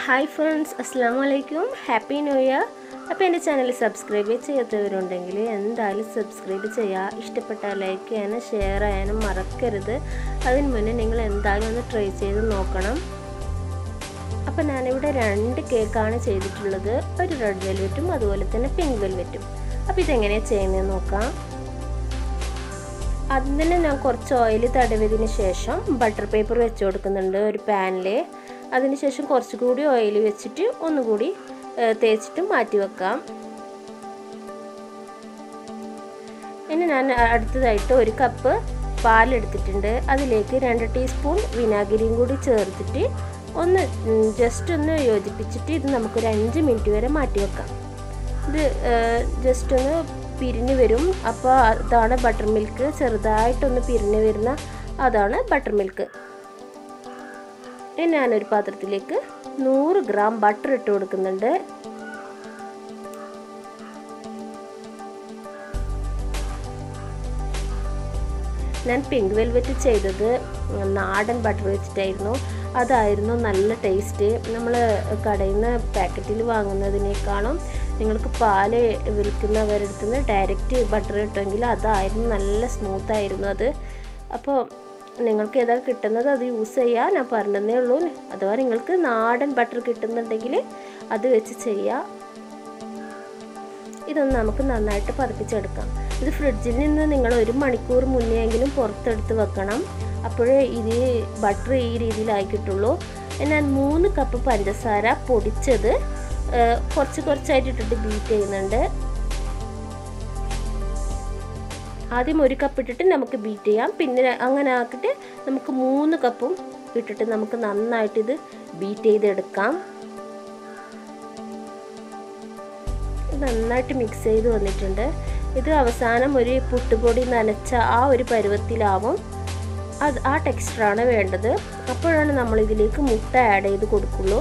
hi friends അസ്സാം വലൈക്കും happy new year അപ്പോൾ എൻ്റെ ചാനൽ സബ്സ്ക്രൈബ് ചെയ്യാത്തവരുണ്ടെങ്കിൽ എന്തായാലും സബ്സ്ക്രൈബ് ചെയ്യുക ഇഷ്ടപ്പെട്ട ലൈക്ക് ചെയ്യാനും ഷെയർ ചെയ്യാനും മറക്കരുത് അതിന് മുന്നേ നിങ്ങൾ എന്തായാലും ഒന്ന് ട്രൈ ചെയ്ത് നോക്കണം അപ്പോൾ ഞാനിവിടെ രണ്ട് കേക്കാണ് ചെയ്തിട്ടുള്ളത് ഒരു റെഡ് വെൽവെറ്റും അതുപോലെ തന്നെ പിങ്ക് വെൽവെറ്റും അപ്പോൾ ഇതെങ്ങനെയാണ് ചെയ്യുന്നതെന്ന് നോക്കാം അതിന് ഞാൻ കുറച്ച് ഓയിൽ തടവിയതിന് ശേഷം ബട്ടർ പേപ്പർ വെച്ച് കൊടുക്കുന്നുണ്ട് ഒരു പാനിൽ അതിനുശേഷം കുറച്ചുകൂടി ഓയിൽ വെച്ചിട്ട് ഒന്നുകൂടി തേച്ചിട്ട് മാറ്റി വെക്കാം ഇനി ഞാൻ അടുത്തതായിട്ട് ഒരു കപ്പ് പാലെടുത്തിട്ടുണ്ട് അതിലേക്ക് രണ്ട് ടീസ്പൂൺ വിനാഗിരിയും കൂടി ചേർത്തിട്ട് ഒന്ന് ജസ്റ്റ് ഒന്ന് യോജിപ്പിച്ചിട്ട് ഇത് നമുക്കൊരു അഞ്ച് മിനിറ്റ് വരെ മാറ്റി വെക്കാം ഇത് ജസ്റ്റ് ഒന്ന് പിരിഞ്ഞ് വരും അപ്പോൾ അതാണ് ബട്ടർ മിൽക്ക് ചെറുതായിട്ടൊന്ന് പിരിഞ്ഞ് വരുന്ന അതാണ് ബട്ടർ മിൽക്ക് ഇനി ഞാനൊരു പാത്രത്തിലേക്ക് നൂറ് ഗ്രാം ബട്ടർ ഇട്ട് കൊടുക്കുന്നുണ്ട് ഞാൻ പിങ്ക് വെൽവെറ്റ് ചെയ്തത് നാടൻ ബട്ടർ വെച്ചിട്ടായിരുന്നു അതായിരുന്നു നല്ല ടേസ്റ്റ് നമ്മൾ കടയിൽ നിന്ന് പാക്കറ്റിൽ വാങ്ങുന്നതിനേക്കാളും നിങ്ങൾക്ക് പാല് വിൽക്കുന്നവരടുത്ത് നിന്ന് ഡയറക്റ്റ് ബട്ടർ കിട്ടുമെങ്കിൽ അതായിരുന്നു നല്ല സ്മൂത്തായിരുന്നു അത് അപ്പോൾ നിങ്ങൾക്ക് ഏതാ കിട്ടുന്നത് അത് യൂസ് ചെയ്യുക ഞാൻ പറഞ്ഞതേ ഉള്ളൂ അഥവാ നിങ്ങൾക്ക് നാടൻ ബട്ടർ കിട്ടുന്നുണ്ടെങ്കിൽ അത് വെച്ച് ചെയ്യുക ഇതൊന്ന് നമുക്ക് നന്നായിട്ട് പതിപ്പിച്ചെടുക്കാം ഇത് ഫ്രിഡ്ജിൽ നിന്ന് നിങ്ങൾ ഒരു മണിക്കൂർ മുന്നെയെങ്കിലും പുറത്തെടുത്ത് വെക്കണം അപ്പോഴേ ഇത് ബട്ടർ ഈ രീതിയിലായി കിട്ടുള്ളൂ ഞാൻ മൂന്ന് കപ്പ് പഞ്ചസാര പൊടിച്ചത് കുറച്ച് കുറച്ചായിട്ട് ഇട്ടിട്ട് ബീറ്റ് ചെയ്യുന്നുണ്ട് ആദ്യം ഒരു കപ്പ് ഇട്ടിട്ട് നമുക്ക് ബീറ്റ് ചെയ്യാം പിന്നെ അങ്ങനെ ആക്കിയിട്ട് നമുക്ക് മൂന്ന് കപ്പും ഇട്ടിട്ട് നമുക്ക് നന്നായിട്ട് ഇത് ബീറ്റ് ചെയ്തെടുക്കാം നന്നായിട്ട് മിക്സ് ചെയ്ത് വന്നിട്ടുണ്ട് ഇത് അവസാനം ഒരു പുട്ടുപൊടി നനച്ച ആ ഒരു പരുവത്തിലാവും അത് ആ ടെക്സ്ചറാണ് വേണ്ടത് അപ്പോഴാണ് നമ്മൾ ഇതിലേക്ക് മുട്ട ആഡ് ചെയ്ത് കൊടുക്കുള്ളൂ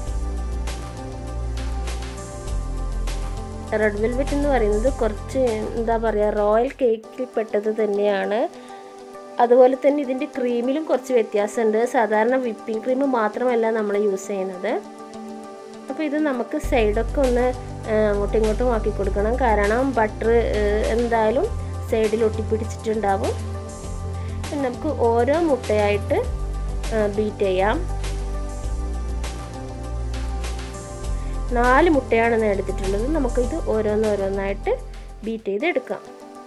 റെഡ് വെൽവെറ്റ് എന്ന് പറയുന്നത് കുറച്ച് എന്താ പറയുക റോയൽ കേക്കിൽ പെട്ടത് തന്നെയാണ് അതുപോലെ തന്നെ ഇതിൻ്റെ ക്രീമിലും കുറച്ച് വ്യത്യാസമുണ്ട് സാധാരണ വിപ്പിംഗ് ക്രീം മാത്രമല്ല നമ്മൾ യൂസ് ചെയ്യുന്നത് അപ്പോൾ ഇത് നമുക്ക് സൈഡൊക്കെ ഒന്ന് അങ്ങോട്ടും ഇങ്ങോട്ടും ആക്കി കൊടുക്കണം കാരണം ബട്ടർ എന്തായാലും സൈഡിൽ ഒട്ടിപ്പിടിച്ചിട്ടുണ്ടാവും നമുക്ക് ഓരോ മുട്ടയായിട്ട് ബീറ്റ് ചെയ്യാം നാല് മുട്ടയാണ് ഞാൻ എടുത്തിട്ടുള്ളത് നമുക്കിത് ഓരോന്നോരോന്നായിട്ട് ബീറ്റ് ചെയ്ത് എടുക്കാം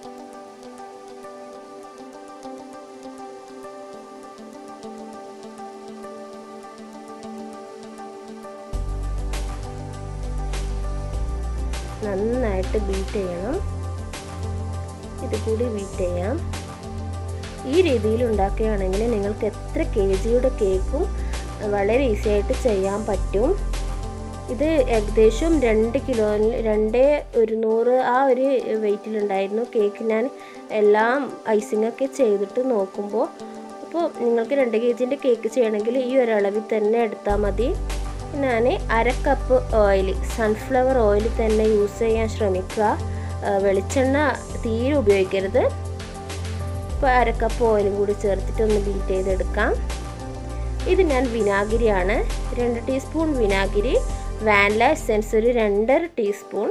നന്നായിട്ട് ബീറ്റ് ചെയ്യണം ഇത് കൂടി ബീറ്റ് ചെയ്യാം ഈ രീതിയിൽ ഉണ്ടാക്കുകയാണെങ്കിൽ നിങ്ങൾക്ക് എത്ര കെ ജിയുടെ കേക്കും വളരെ ഈസി ആയിട്ട് ചെയ്യാൻ പറ്റും ഇത് ഏകദേശം രണ്ട് കിലോ രണ്ട് ഒരുന്നൂറ് ആ ഒരു വെയിറ്റിലുണ്ടായിരുന്നു കേക്ക് ഞാൻ എല്ലാം ഐസിങ്ങൊക്കെ ചെയ്തിട്ട് നോക്കുമ്പോൾ അപ്പോൾ നിങ്ങൾക്ക് രണ്ട് കെ ജിൻ്റെ കേക്ക് ചെയ്യണമെങ്കിൽ ഈ ഒരളവിൽ തന്നെ എടുത്താൽ മതി ഞാൻ അര കപ്പ് ഓയിൽ സൺഫ്ലവർ ഓയിൽ തന്നെ യൂസ് ചെയ്യാൻ ശ്രമിക്കുക വെളിച്ചെണ്ണ തീരെ ഉപയോഗിക്കരുത് ഇപ്പോൾ അര കപ്പ് ഓയിലും കൂടി ചേർത്തിട്ട് ഒന്ന് ബീറ്റ് ചെയ്തെടുക്കാം ഇത് ഞാൻ വിനാഗിരിയാണ് രണ്ട് ടീസ്പൂൺ വിനാഗിരി വാനില എസെൻസ് ഒരു രണ്ടര ടീസ്പൂൺ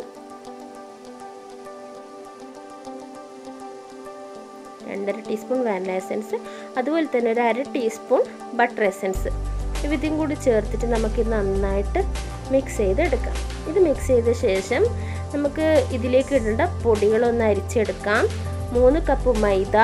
രണ്ടര ടീസ്പൂൺ വാനില എസെൻസ് അതുപോലെ തന്നെ ഒരു അര ടീസ്പൂൺ ബട്ടർ എസെൻസ് ഇതും കൂടി ചേർത്തിട്ട് നമുക്ക് നന്നായിട്ട് മിക്സ് ചെയ്തെടുക്കാം ഇത് മിക്സ് ചെയ്ത ശേഷം നമുക്ക് ഇതിലേക്ക് ഇടേണ്ട പൊടികളൊന്ന് അരിച്ചെടുക്കാം മൂന്ന് കപ്പ് മൈദ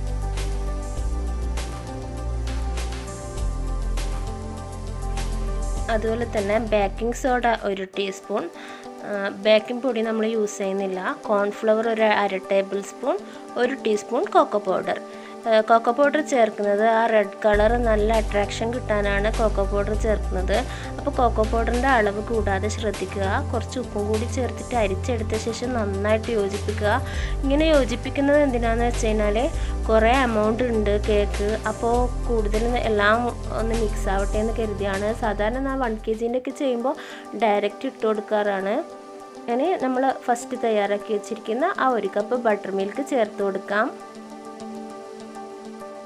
അതുപോലെ തന്നെ ബേക്കിംഗ് സോഡ ഒരു ടീസ്പൂൺ ബേക്കിംഗ് പൊടി നമ്മൾ യൂസ് ചെയ്യുന്നില്ല കോൺഫ്ലവർ ഒരു അര ടേബിൾ സ്പൂൺ ഒരു teaspoon cocoa powder cocoa powder ചേർക്കുന്നത് ആ റെഡ് കളർ നല്ല അട്രാക്ഷൻ കിട്ടാനാണ് കൊക്കോ പൗഡർ ചേർക്കുന്നത് അപ്പോൾ കൊക്കോ പൗഡറിൻ്റെ അളവ് കൂടാതെ ശ്രദ്ധിക്കുക കുറച്ച് ഉപ്പും കൂടി ചേർത്തിട്ട് അരിച്ചെടുത്ത ശേഷം നന്നായിട്ട് യോജിപ്പിക്കുക ഇങ്ങനെ യോജിപ്പിക്കുന്നത് എന്തിനാണെന്ന് വെച്ച് കഴിഞ്ഞാൽ കുറേ എമൗണ്ട് ഉണ്ട് കേക്ക് അപ്പോൾ കൂടുതൽ എല്ലാം ഒന്ന് മിക്സ് ആവട്ടെ എന്ന് കരുതിയാണ് സാധാരണ ഞാൻ വൺ കെ ജീൻ്റെ ഒക്കെ ചെയ്യുമ്പോൾ ഡയറക്റ്റ് ഇട്ട് കൊടുക്കാറാണ് അങ്ങനെ നമ്മൾ ഫസ്റ്റ് തയ്യാറാക്കി വെച്ചിരിക്കുന്ന ആ ഒരു കപ്പ് ബട്ടർ മിൽക്ക് ചേർത്ത് കൊടുക്കാം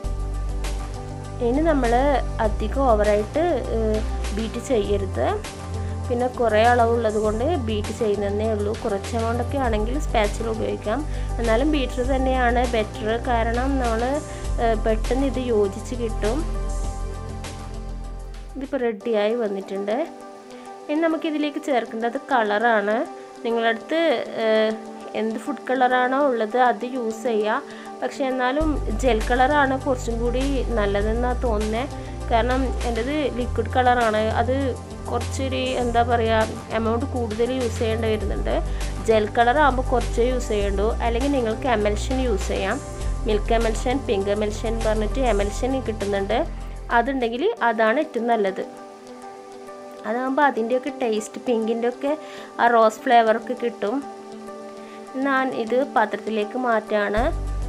ഇനി നമ്മൾ അധികം ഓവറായിട്ട് ബീറ്റ് ചെയ്യരുത് പിന്നെ കുറേ അളവുള്ളത് കൊണ്ട് ബീറ്റ് ചെയ്യുന്നതേ ഉള്ളൂ കുറച്ച് എമൗണ്ടൊക്കെ ആണെങ്കിൽ സ്പാച്ചിൽ ഉപയോഗിക്കാം എന്നാലും ബീറ്റർ തന്നെയാണ് ബെറ്റർ കാരണം നമ്മൾ പെട്ടെന്ന് ഇത് യോജിച്ച് കിട്ടും ഇതിപ്പോൾ റെഡിയായി വന്നിട്ടുണ്ട് ഇനി നമുക്കിതിലേക്ക് ചേർക്കേണ്ടത് കളറാണ് നിങ്ങളടുത്ത് എന്ത് ഫുഡ് കളറാണോ ഉള്ളത് അത് യൂസ് ചെയ്യുക പക്ഷെ എന്നാലും ജെൽ കളറാണ് കുറച്ചും കൂടി നല്ലതെന്നാണ് തോന്നുന്നത് കാരണം എൻ്റെത് ലിക്വിഡ് കളറാണ് അത് കുറച്ചൊരു എന്താ പറയുക എമൗണ്ട് കൂടുതൽ യൂസ് ചെയ്യേണ്ടി വരുന്നുണ്ട് ജെൽ കളർ ആകുമ്പോൾ കുറച്ചേ യൂസ് ചെയ്യണ്ടു അല്ലെങ്കിൽ നിങ്ങൾക്ക് എമൽഷൻ യൂസ് ചെയ്യാം മിൽക്ക് എമൽഷൻ പിങ്ക് എമൽഷൻ പറഞ്ഞിട്ട് എമൽഷൻ കിട്ടുന്നുണ്ട് അതുണ്ടെങ്കിൽ അതാണ് ഏറ്റവും നല്ലത് അതാകുമ്പോൾ അതിൻ്റെയൊക്കെ ടേസ്റ്റ് പിങ്കിൻ്റെ ഒക്കെ ആ റോസ് ഫ്ലേവറൊക്കെ കിട്ടും ഞാൻ ഇത് പാത്രത്തിലേക്ക് മാറ്റാണ്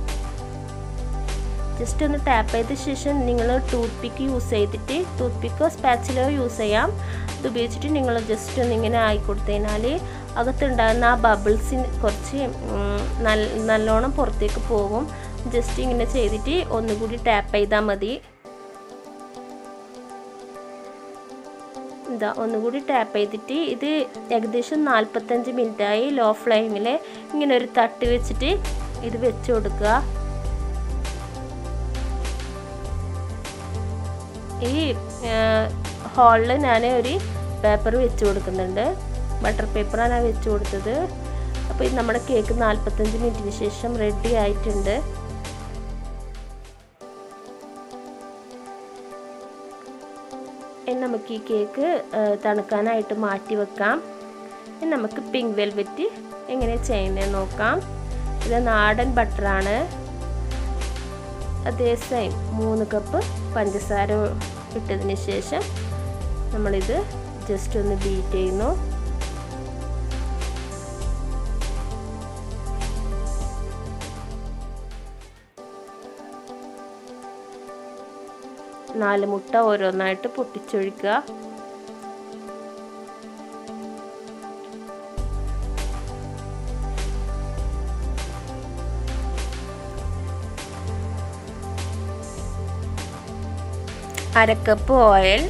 ജസ്റ്റ് ഒന്ന് ടാപ്പ് ചെയ്ത ശേഷം നിങ്ങൾ ടൂത്ത് പിക്ക് യൂസ് ചെയ്തിട്ട് ടൂത്ത് പിക്കോ സ്പാച്ചിലോ യൂസ് ചെയ്യാം ഇത് ഉപയോഗിച്ചിട്ട് നിങ്ങൾ ജസ്റ്റ് ഒന്ന് ഇങ്ങനെ ആയി കൊടുത്തതിനാൽ അകത്തുണ്ടാകുന്ന ആ ബബിൾസിന് കുറച്ച് നല്ലോണം പുറത്തേക്ക് പോകും ജസ്റ്റ് ഇങ്ങനെ ചെയ്തിട്ട് ഒന്നുകൂടി ടാപ്പ് ചെയ്താൽ മതി ഇതാ ഒന്നുകൂടി ടാപ്പ് ചെയ്തിട്ട് ഇത് ഏകദേശം നാൽപ്പത്തഞ്ച് മിനിറ്റായി ലോ ഫ്ലെയിമിൽ ഇങ്ങനെ ഒരു തട്ട് വെച്ചിട്ട് ഇത് വെച്ച് കൊടുക്കുക ഈ ഹോളിൽ ഞാൻ ഒരു പേപ്പർ വെച്ച് കൊടുക്കുന്നുണ്ട് ബട്ടർ പേപ്പറാണ് ഞാൻ വെച്ച് കൊടുത്തത് അപ്പോൾ ഇത് നമ്മുടെ കേക്ക് നാൽപ്പത്തഞ്ച് മിനിറ്റിന് ശേഷം റെഡി ആയിട്ടുണ്ട് ഇനി നമുക്ക് ഈ കേക്ക് തണുക്കാനായിട്ട് മാറ്റി വെക്കാം ഇനി നമുക്ക് പിങ്ക് വെൽവെറ്റ് എങ്ങനെ ചെയ്യുന്നത് നോക്കാം ഇത് നാടൻ ബട്ടറാണ് അതേ സെയിം മൂന്ന് കപ്പ് പഞ്ചസാര ഇട്ടതിന് ശേഷം നമ്മളിത് ജസ്റ്റ് ഒന്ന് ബീറ്റ് ചെയ്യുന്നു നാല് മുട്ട ഓരോന്നായിട്ട് പൊട്ടിച്ചൊഴിക്കുക അരക്കപ്പ് ഓയിൽ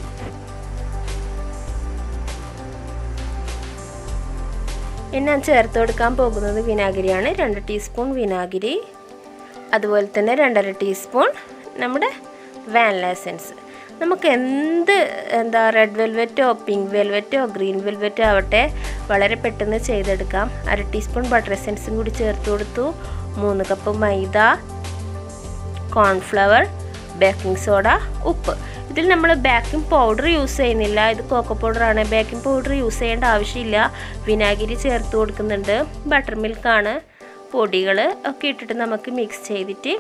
ഇനി ഞാൻ ചേർത്ത് കൊടുക്കാൻ പോകുന്നത് വിനാഗിരിയാണ് രണ്ട് ടീസ്പൂൺ വിനാഗിരി അതുപോലെ തന്നെ രണ്ടര ടീസ്പൂൺ നമ്മുടെ വാനില എസൻസ് നമുക്ക് എന്ത് എന്താ റെഡ് വെൽവെറ്റോ പിങ്ക് വെൽവെറ്റോ ഗ്രീൻ വെൽവെറ്റോ ആവട്ടെ വളരെ പെട്ടെന്ന് ചെയ്തെടുക്കാം അര ടീസ്പൂൺ ബട്ടർ എസൻസും കൂടി ചേർത്ത് കൊടുത്തു മൂന്ന് cup maida cornflour baking soda ഉപ്പ് ഇതിൽ നമ്മൾ ബേക്കിംഗ് പൗഡർ യൂസ് ചെയ്യുന്നില്ല ഇത് കോക്കോ പൗഡറാണ് ബേക്കിംഗ് പൗഡർ യൂസ് ചെയ്യേണ്ട ആവശ്യമില്ല വിനാഗിരി ചേർത്ത് കൊടുക്കുന്നുണ്ട് ബട്ടർ മിൽക്കാണ് പൊടികൾ ഒക്കെ ഇട്ടിട്ട് നമുക്ക് മിക്സ് ചെയ്തിട്ട്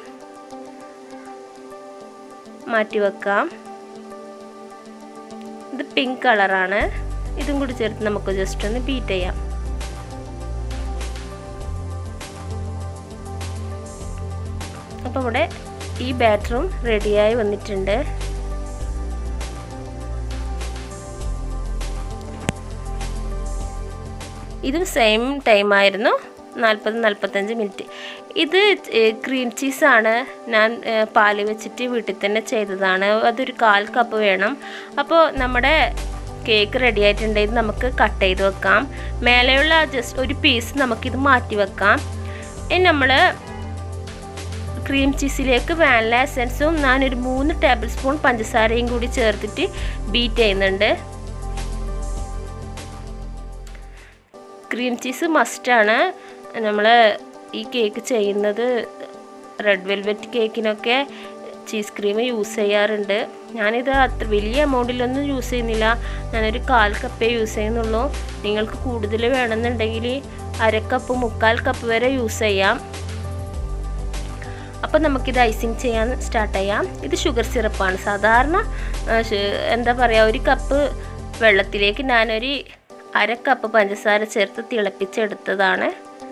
മാറ്റി വെക്കാം ഇത് പിങ്ക് കളറാണ് ഇതും കൂടി ചേർത്ത് നമുക്ക് ജസ്റ്റ് ഒന്ന് ബീറ്റ് ചെയ്യാം അപ്പോൾ ഇവിടെ ഈ ബാറ്ററും റെഡിയായി വന്നിട്ടുണ്ട് ഇതും സെയിം ടൈമായിരുന്നു നാൽപ്പത് നാൽപ്പത്തഞ്ച് മിനിറ്റ് ഇത് ക്രീം ചീസാണ് ഞാൻ പാല് വെച്ചിട്ട് വീട്ടിൽ തന്നെ ചെയ്തതാണ് അതൊരു കാൽ കപ്പ് വേണം അപ്പോൾ നമ്മുടെ കേക്ക് റെഡി ആയിട്ടുണ്ട് ഇത് നമുക്ക് കട്ട് ചെയ്ത് വെക്കാം മേലെയുള്ള ജസ്റ്റ് ഒരു പീസ് നമുക്കിത് മാറ്റി വെക്കാം ഇനി നമ്മൾ ക്രീം ചീസിലേക്ക് വാനില എസൻസും ഞാനൊരു മൂന്ന് ടേബിൾ സ്പൂൺ പഞ്ചസാരയും കൂടി ചേർത്തിട്ട് ബീറ്റ് ചെയ്യുന്നുണ്ട് ക്രീം ചീസ് മസ്റ്റാണ് നമ്മൾ ഈ കേക്ക് ചെയ്യുന്നത് റെഡ് വെൽവെറ്റ് കേക്കിനൊക്കെ ചീസ് ക്രീം യൂസ് ചെയ്യാറുണ്ട് ഞാനിത് അത്ര വലിയ എമൗണ്ടിലൊന്നും യൂസ് ചെയ്യുന്നില്ല ഞാനൊരു കാൽ കപ്പേ യൂസ് ചെയ്യുന്നുള്ളൂ നിങ്ങൾക്ക് കൂടുതൽ വേണമെന്നുണ്ടെങ്കിൽ അര കപ്പ് മുക്കാൽ കപ്പ് വരെ യൂസ് ചെയ്യാം അപ്പം നമുക്കിത് ഐസിങ് ചെയ്യാൻ സ്റ്റാർട്ട് ചെയ്യാം ഇത് ഷുഗർ സിറപ്പാണ് സാധാരണ എന്താ പറയുക ഒരു കപ്പ് വെള്ളത്തിലേക്ക് ഞാനൊരു അര കപ്പ് പഞ്ചസാര ചേർത്ത് തിളപ്പിച്ചെടുത്തതാണ്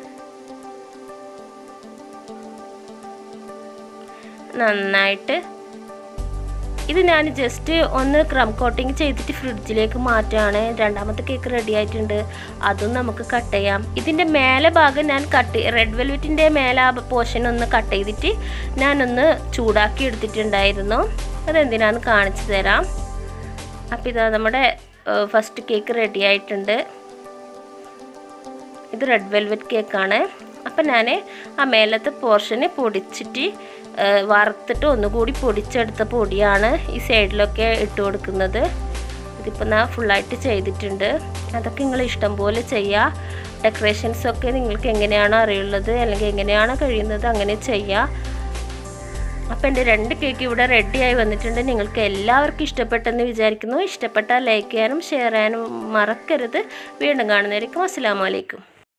നന്നായിട്ട് ഇത് ഞാൻ ജസ്റ്റ് ഒന്ന് ക്രം കോട്ടിങ് ചെയ്തിട്ട് ഫ്രിഡ്ജിലേക്ക് മാറ്റുകയാണ് രണ്ടാമത്തെ കേക്ക് റെഡി ആയിട്ടുണ്ട് അതും നമുക്ക് കട്ട് ചെയ്യാം ഇതിൻ്റെ മേലെ ഭാഗം ഞാൻ കട്ട് റെഡ് വെൽവെറ്റിൻ്റെ മേലെ ആ പോർഷൻ ഒന്ന് കട്ട് ചെയ്തിട്ട് ഞാനൊന്ന് ചൂടാക്കി എടുത്തിട്ടുണ്ടായിരുന്നു അതെന്തിനാന്ന് കാണിച്ചു തരാം അപ്പോൾ ഇതാ നമ്മുടെ ഫസ്റ്റ് കേക്ക് റെഡി ആയിട്ടുണ്ട് ഇത് റെഡ് വെൽവെറ്റ് കേക്കാണ് അപ്പം ഞാൻ ആ മേലത്തെ പോർഷന് പൊടിച്ചിട്ട് ഏഹ്, വറുത്തിട്ട് ഒന്നുകൂടി പൊടിച്ചെടുത്ത പൊടിയാണ് ഈ സൈഡിലൊക്കെ ഇട്ട് കൊടുക്കുന്നത് ഇതിപ്പോൾ ഞാൻ ഫുള്ളായിട്ട് ചെയ്തിട്ടുണ്ട് അതൊക്കെ നിങ്ങൾ ഇഷ്ടം പോലെ ചെയ്യുക ഡെക്കറേഷൻസ് ഒക്കെ നിങ്ങൾക്ക് എങ്ങനെയാണോ അറിയുള്ളത് അല്ലെങ്കിൽ എങ്ങനെയാണോ കഴിയുന്നത് അങ്ങനെ ചെയ്യുക അപ്പോൾ എൻ്റെ രണ്ട് കേക്ക് ഇവിടെ റെഡിയായി വന്നിട്ടുണ്ട് നിങ്ങൾക്ക് എല്ലാവർക്കും ഇഷ്ടപ്പെട്ടെന്ന് വിചാരിക്കുന്നു ഇഷ്ടപ്പെട്ടാൽ ലൈക്ക് ചെയ്യാനും ഷെയർ ചെയ്യാനും മറക്കരുത് വീണ്ടും കാണുന്നതായിരിക്കും അസ്സാം വലൈക്കും